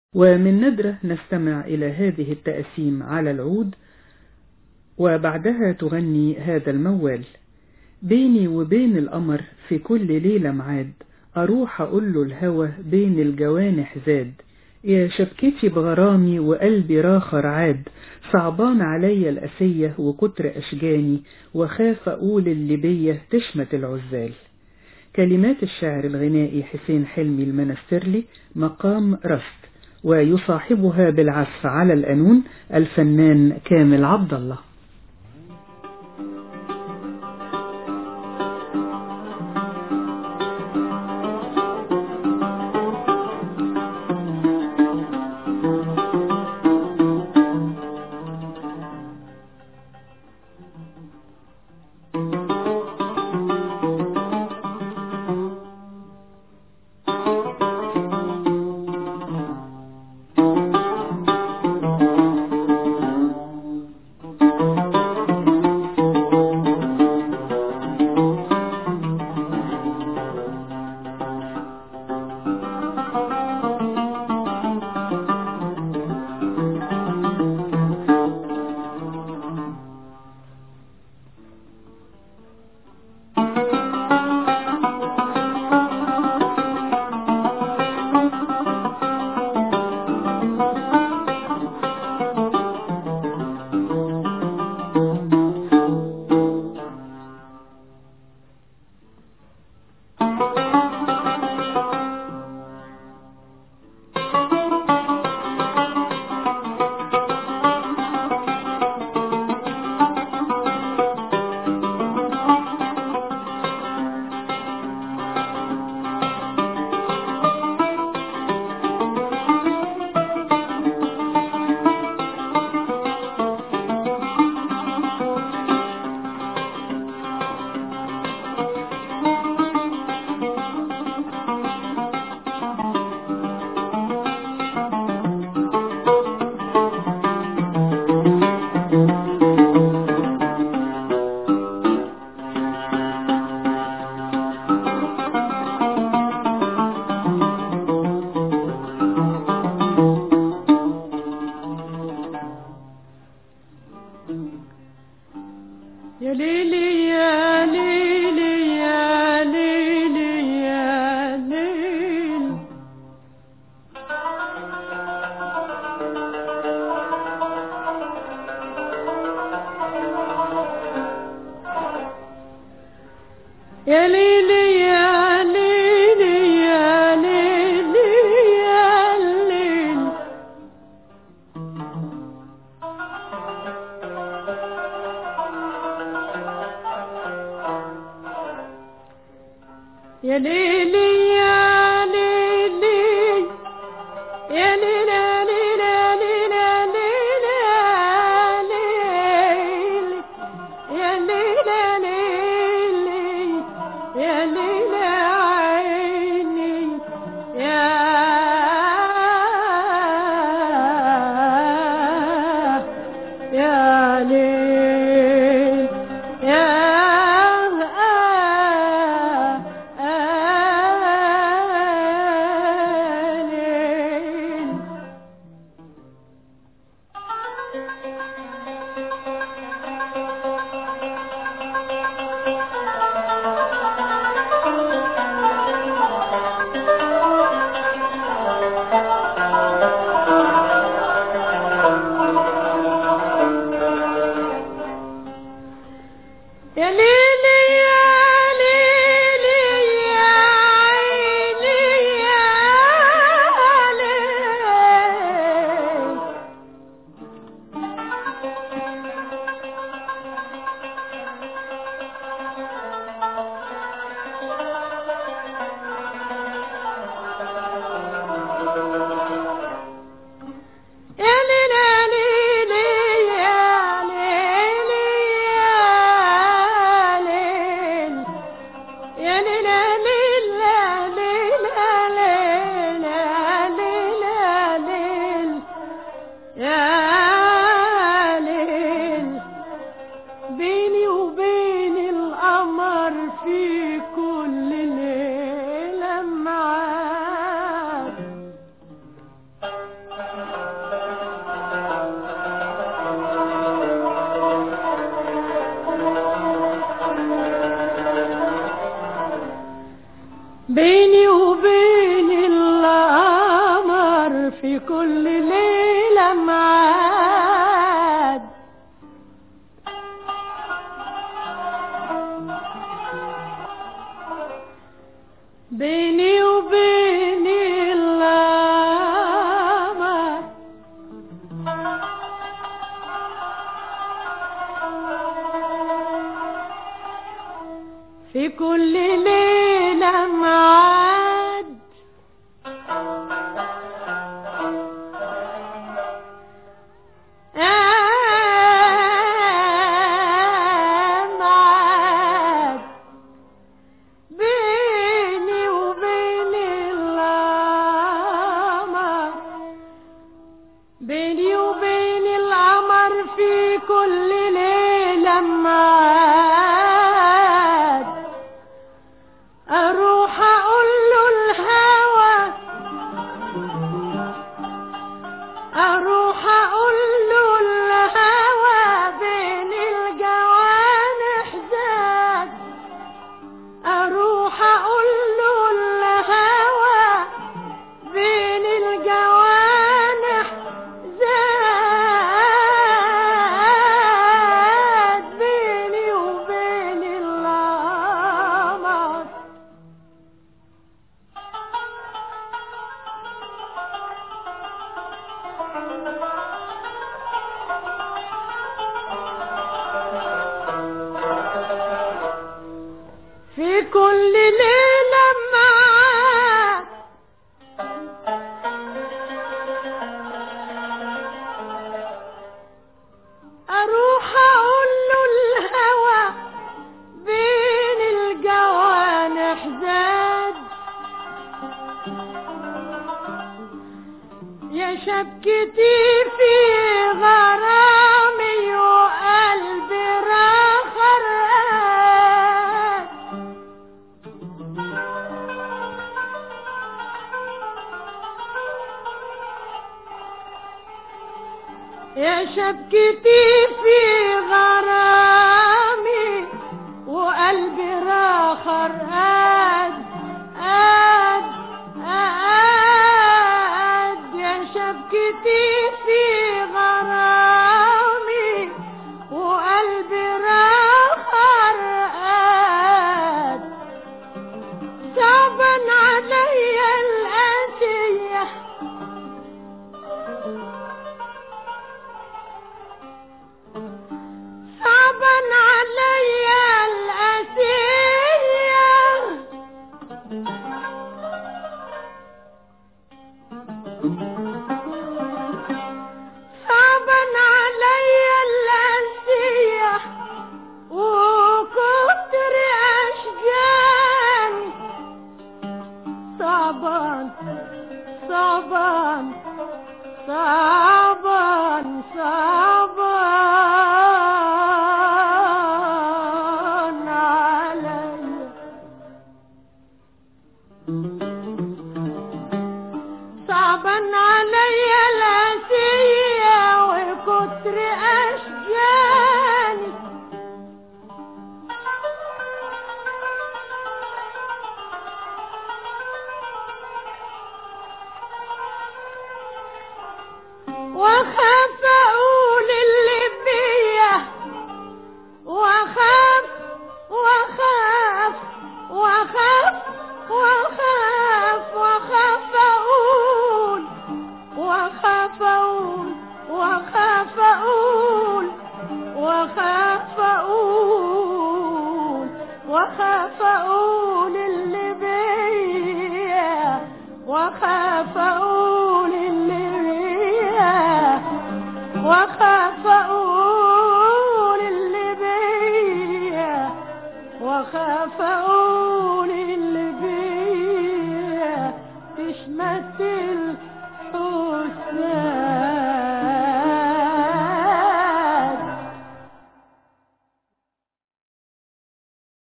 ومن ندرة نستمع إلى هذه التأسيم على العود وبعدها تغني هذا الموال بيني وبين القمر في كل ليلة معاد أروح أقول له الهوى بين الجوانح زاد يا شبكتي بغرامي وقلبي راخر عاد صعبان عليا الأسية وكتر أشجاني وخاف أقول اللي بيا تشمت العزال كلمات الشاعر الغنائي حسين حلمي المنسترلي مقام رست ويصاحبها بالعزف على القانون الفنان كامل عبد الله كل ليلة معاد بيني وبين الله في كل ليلة معاد معاد بيني وبين القمر بيني وبين القمر في كل ليلة معاد اروح اقول له الهوى اروح اقول له الهوى بين الجوانح زاد اروح اقول له الهوى بين الجوانح زاد بيني وبين القمر في كل ليلة معاك أروح أقول له الهوى بين الجوانح زاد يا شبكتي في غرامي وقلبي راخر يا شبكتي في غرامي وقلبي راخر قاد قاد قاد يا شبكتي في غرامي وقلبي راخر قاد صعبا عليا القاسيه صعبا عليا الأسية صعبا عليا الأسية وكتر أشجاني صعبا صعبا صعبا صعبا علي صعبا علي الأسية وكتر أشجاني واخاف اقول اللي بيا واخاف واخاف واخاف واخاف واخاف اقول واخاف اقول واخاف اقول واخاف اقول واخاف اقول اللي بيا واخاف اقول